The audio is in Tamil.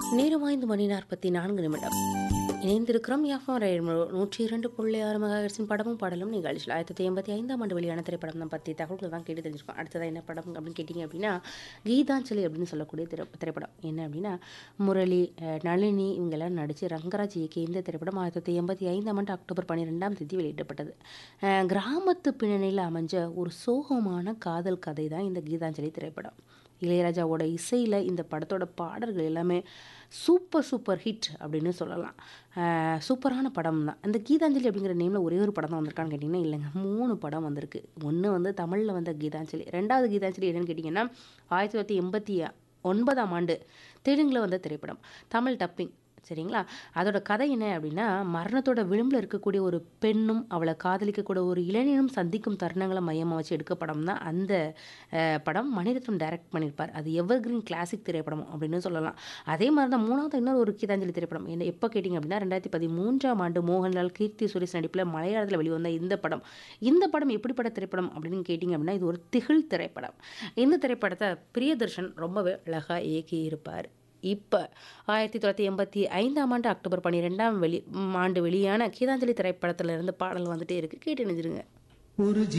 நேரம் ஐந்து மணி நாற்பத்தி நான்கு நிமிடம் இணைந்திருக்கிறோம் எஃப்எம் ரயில் நூற்றி இரண்டு புள்ளி ஆறு மெகாஹெர்ட்ஸின் படமும் பாடலும் நிகழ்ச்சியில் ஆயிரத்தி தொள்ளாயிரத்தி எண்பத்தி ஐந்தாம் ஆண்டு வெளியான திரைப்படம் தான் பற்றி தகவல்கள் தான் கேட்டு தெரிஞ்சிருக்கோம் அடுத்ததாக என்ன படம் அப்படின்னு கேட்டிங்க அப்படின்னா கீதாஞ்சலி அப்படின்னு சொல்லக்கூடிய திரை திரைப்படம் என்ன அப்படின்னா முரளி அஹ், நளினி இவங்கெல்லாம் நடித்து ரங்கராஜ் இயக்கிய இந்த திரைப்படம் ஆயிரத்தி தொள்ளாயிரத்தி எண்பத்தி ஐந்தாம் ஆண்டு அக்டோபர் பன்னிரெண்டாம் தேதி வெளியிடப்பட்டது அஹ், கிராமத்து பின்னணியில் அமைஞ்ச ஒரு சோகமான காதல் கதை தான் இந்த கீதாஞ்சலி திரைப்படம் இளையராஜாவோட இசையில் இந்த படத்தோட பாடல்கள் எல்லாமே சூப்பர் சூப்பர் ஹிட் அப்படின்னு சொல்லலாம் அஹ் சூப்பரான படம் தான் இந்த கீதாஞ்சலி அப்படிங்கிற நேமில் ஒரே ஒரு படம் தான் வந்திருக்கான்னு கேட்டிங்கன்னா இல்லைங்க மூணு படம் வந்திருக்கு ஒன்று வந்து தமிழில் வந்த கீதாஞ்சலி ரெண்டாவது கீதாஞ்சலி என்னன்னு கேட்டிங்கன்னா ஆயிரத்தி தொள்ளாயிரத்தி எண்பத்தி ஒன்பதாம் ஆண்டு தெலுங்கில் வந்த திரைப்படம் தமிழ் டப்பிங் சரிங்களா அதோட கதை என்ன அப்படின்னா மரணத்தோட விளிம்பில் இருக்கக்கூடிய ஒரு பெண்ணும் அவளை காதலிக்கக்கூடிய ஒரு இளைஞனும் சந்திக்கும் தருணங்களை மையமாக வச்சு எடுக்க படம் தான் அந்த அஹ், படம் மணிரத்னம் டைரக்ட் பண்ணியிருப்பார் அது எவர் கிரீன் கிளாசிக் திரைப்படம் அப்படின்னு சொல்லலாம் அதே மாதிரி தான் மூணாவது இன்னொரு ஒரு கீதாஞ்சலி திரைப்படம் என்ன எப்போ கேட்டிங்க அப்படின்னா ரெண்டாயிரத்தி பதிமூன்றாம் ஆண்டு மோகன்லால் கீர்த்தி சுரேஷ் நடிப்பில் மலையாளத்தில் வெளிவந்த இந்த படம் இந்த படம் எப்படிப்பட்ட திரைப்படம் அப்படின்னு கேட்டிங்க அப்படின்னா இது ஒரு திகில் திரைப்படம் இந்த திரைப்படத்தை பிரியதர்ஷன் ரொம்பவே அழகாக இயக்கி இருப்பார் இப்போ ஆயிரத்தி தொள்ளாயிரத்தி எண்பத்தி ஐந்தாம் ஆண்டு அக்டோபர் பன்னிரெண்டாம் வெளி ம், ஆண்டு வெளியான கீதாஞ்சலி திரைப்படத்துல இருந்து பாடல் வந்துட்டே இருக்கு கேட்டு நினைச்சிருங்க ஒரு